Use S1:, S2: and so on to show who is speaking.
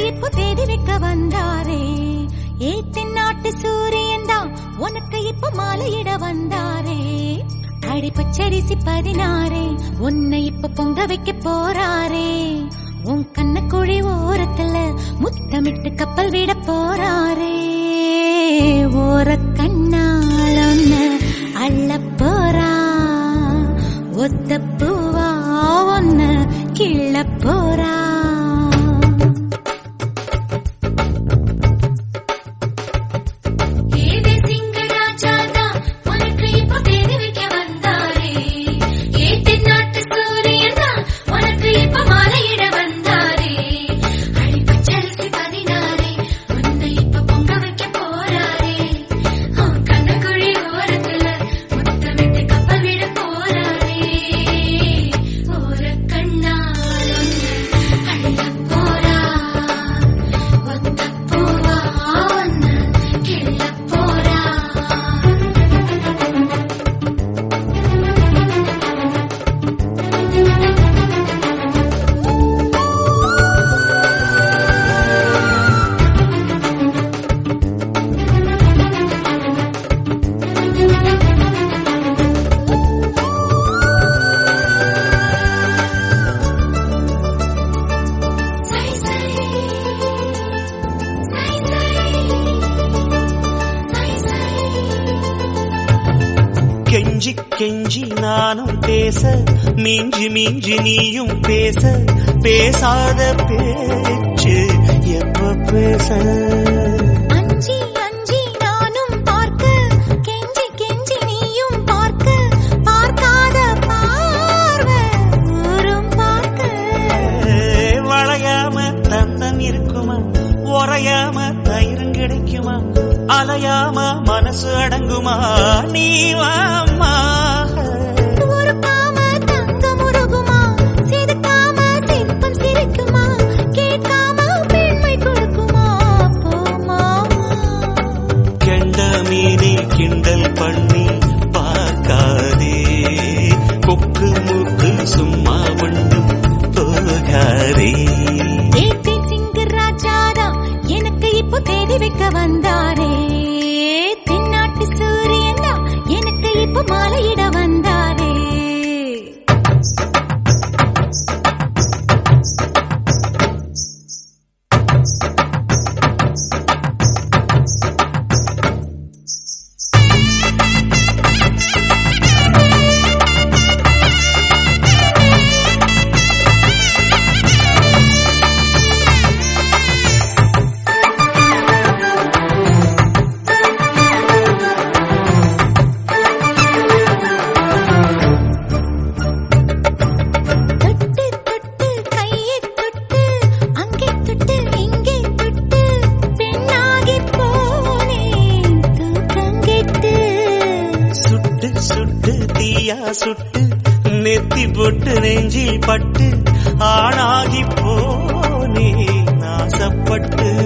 S1: இப்போ தேடி வைக்க வந்தாரே ஏ தென்னாட்டு சூரியன் தான் உனக்கு இப்போ மாலையிட வந்தாரே அடி பச்சரிசி பதினாறே உன்னை இப்ப பொங்க வைக்க போறாரே உன் கண்ண குழி ஓரத்துல முத்தமிட்டு கப்பல் விட போறாரே ஓர கண்ணால் ஒன்ன அள்ள போறா ஒத்த பூவா ஒன்ன கிள்ள போறா ஏதே சிங்கராஜாதா உனக்கு இப்போ தேடி வைக்க வந்தாரே ஏ தென்னாட்டு சூரியனா உனக்கு இப்போ மாலையிட வந்தாரே அடி பச்சரிசி பதினாரே உன்னை இப்போ பொங்க வைக்க போறாரே அவன் கண்ணக்குழி ஓரத்துல முத்தமிட்டு கப்பல் விட போறாரே ஓர கண்ணால் ஒன்னு அள்ள போறா ஒத்த பூவா ஒன்னு கிள்ள போறா சை சை சை சை சை சை
S2: கெஞ்சி கெஞ்சி நானும் பேச மிஞ்சி மிஞ்சி நீயும் பேச பேசாத பேச்சு எப்ப பேச
S1: அஞ்சி அஞ்சி நானும் பார்க்க கெஞ்சி கெஞ்சி நீயும் பார்க்க பார்க்காத பார்வை ஊரும் பார்க்க
S2: வளையாம தந்தம் இருக்குமா உறையாம தயிரும் கிடைக்குமா அலையாம மனசு அடங்குமா நீ வாம்மா
S1: உருக்காம தங்கம் உருகுமா சிரிக்காம சிற்பம் சிரிக்குமா கேட்காம பெண்மை கொடுக்குமா போமா
S2: கெண்ட மீனே கிண்டல் பண்ணி பார்க்காதே கொக்கு மூக்கு சும்மா மட்டும் போகாதே
S1: ஏத்தி சிங்க ராஜாதா எனக்கு இப்போ தேடி வைக்க வந்தாரே தென்னாட்டு சூரியன் தான் எனக்கு இப்போ மாலையிட வந்தாரே தொட்டு தொட்டு கையை தொட்டு அங்கே தொட்டு இங்கே தொட்டு பெண்ணாகி போனேன் தூக்கங்கெட்டு
S2: சுட்டு சுட்டு தீயா சுட்டு நெத்தி போட்டு நெஞ்சில் பட்டு ஆணாகி போனே நாசப்பட்டு